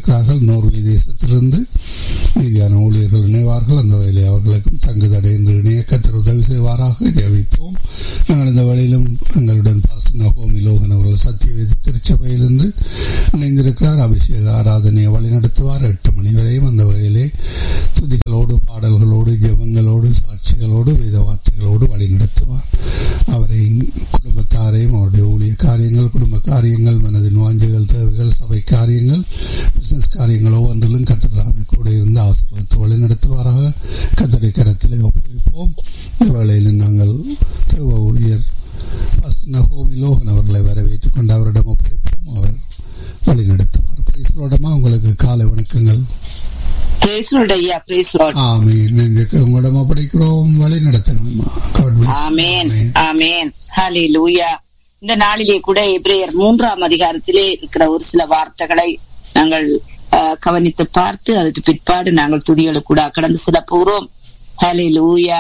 இணைந்திருக்கிறார்கள் Norway தேசத்திலிருந்து மீதியான ஊழியர்கள் இணைவார்கள் அந்த வேலை அவர்களுக்கும் தங்கு தடையின்றி இணைய கத்தர் உதவி செய்வாராக ஜெபிப்போம் நாங்கள் இந்த வேளையிலும் எங்களுடன் பாசன ஹோமி லோகன் அவர்கள் சத்தியவேத திருச்சபையிலிருந்து இணைந்திருக்கிறார் அபிஷேக ஆராதனையை வழிநடத்துவார் எட்டு மணி வரையும் அந்த வகையிலே துதிகளோடு பாடல்களோடு ஜெபங்களோடு சாட்சிகளோடு வேத வார்த்தைகளோடு வழிநடத்துவார் அவரை குடும்பத்தாரையும் அவருடைய ஊழிய காரியங்கள் குடும்ப காரியங்கள் மனதின் வாஞ்சைகள் தேவைகள் சபை காரியங்கள் பிசினஸ் காரியங்கள் ஒவ்வொன்றிலும் கத்திரதாமை கூட இருந்து ஆசீர்வதித்து வழிநடத்துவாராக கத்தரை கரத்திலே ஒப்புவிப்போம் இந்த வேளையில் நாங்கள் தேவ ஊழியர் நகோமி லோகன் அவர்களை வரவேற்றுக் கொண்டு அவரிடம் ஒப்படைப்போம் அவர் வழிநடத்துவார் பிரைஸ்லோடமா உங்களுக்கு காலை வணக்கங்கள் ஐயா பிரைஸ் லார்ட் ஆமீன் உங்களிடம் ஒப்படைக்கிறோம் வழி நடத்தணுமா ஆமேன் ஆமேன் ஹalleluya இந்த நாளிலே கூட எபிரேயர் மூன்றாம் அதிகாரத்திலே இருக்கிற ஒரு சில வார்த்தைகளை நாங்கள் அஹ், கவனித்து பார்த்து அதுக்கு பிற்பாடு நாங்கள் துதிகளுக்கு கூட கடந்து சில போறோம் ஹalleluya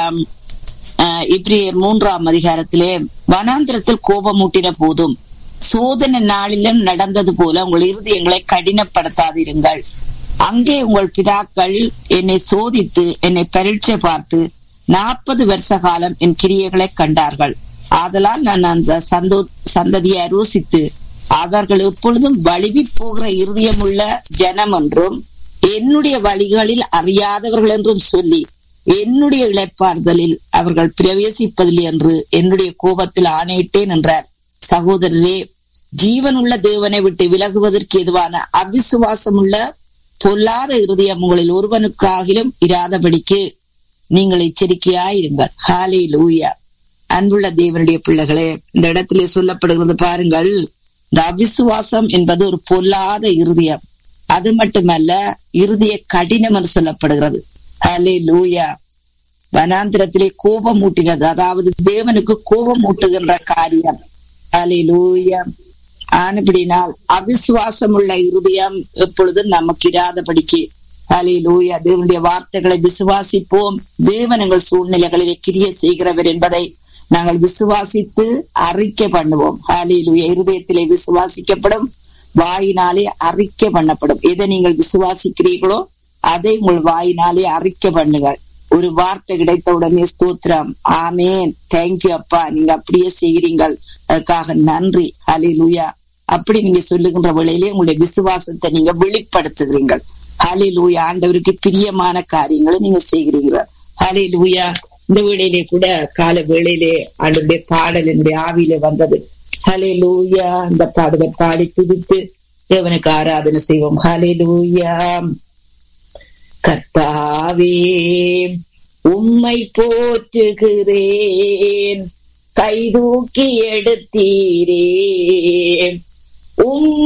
அஹ், எபிரேயர் மூன்றாம் அதிகாரத்திலே வனாந்திரத்தில் கோபமூட்டின போதும் சோதனை நாளிலும் நடந்தது போல உங்கள் இருதயங்களை கடினப்படுத்தாதிருங்கள் அங்கே உங்கள் பிதாக்கள் என்னை சோதித்து என்னை பரீட்சை பார்த்து நாற்பது வருஷ காலம் என் கிரியைகளை கண்டார்கள் ஆதலால் நான் அந்த சந்தோ சந்ததியை ருசித்து அவர்கள் எப்பொழுதும் வழுவி போகிற இருதயமுள்ள ஜனம் என்றும் என்னுடைய வழிகளில் அறியாதவர்கள் என்றும் சொல்லி என்னுடைய இழைப்பார்தலில் அவர்கள் பிரவேசிப்பதில்லை என்று என்னுடைய கோபத்தில் ஆணையிட்டேன் என்றார் சகோதரரே ஜீவனுள்ள தேவனை விட்டு விலகுவதற்கு எதுவான அவிசுவாசமுள்ள பொல்லாத இருதயம் உங்களில் ஒருவனுக்காகிலும் இராதபடிக்கு நீங்கள் எச்சரிக்கையாயிருங்கள் ஹாலே லூயா அன்புள்ள தேவனுடைய பிள்ளைகளே இந்த இடத்திலே சொல்லப்படுகிறது பாருங்கள் இந்த அவிசுவாசம் என்பது ஒரு பொல்லாத இருதயம் அது மட்டுமல்ல இருதய கடினம் என்று சொல்லப்படுகிறது ஹலே லூயா வனாந்திரத்திலே கோபம் ஊட்டினது அதாவது தேவனுக்கு கோபம் ஊட்டுகின்ற காரியம் ஹலே லூயா ஆனபடினால் அவிசுவாசம் உள்ள இருதயம் எப்பொழுதும் நமக்கு இராதபடிக்கு ஹalleluya தேவனுடைய வார்த்தைகளை விசுவாசிப்போம் தேவன் எங்கள் சூழ்நிலைகளிலே கிரிய செய்கிறவர் என்பதை நாங்கள் விசுவாசித்து அறிக்கை பண்ணுவோம் ஹalleluya இருதயத்திலே விசுவாசிக்கப்படும் வாயினாலே அறிக்கை பண்ணப்படும் எதை நீங்கள் விசுவாசிக்கிறீர்களோ அதை உங்கள் வாயினாலே அறிக்கை பண்ணுங்கள் ஒரு வார்த்தை கிடைத்த உடனே ஸ்தோத்திரம் ஆமேன் தேங்க்யூ அப்பா நீங்க அப்படியே செய்கிறீங்கள் அதுக்காக நன்றி ஹalleluya அப்படி நீங்க சொல்லுகின்ற வேளையிலே உங்களுடைய விசுவாசத்தை நீங்க வெளிப்படுத்துகிறீர்கள் ஹலே லூயா ஆண்டவருக்கு பிரியமான காரியங்களை நீங்க செய்கிறீர்கள் ஹலே லூயா இந்த வேளையிலே கூட கால வேளையிலே ஆண்டுடைய பாடல் என்னுடைய ஆவியில வந்தது ஹலே லூயா இந்த பாடலை பாடி துதித்து தேவனுக்கு ஆராதனை செய்வோம் ஹலே லூயா கர்த்தாவே உம்மை போற்றுகிறேன் கைதூக்கி எடுத்தீரே உம்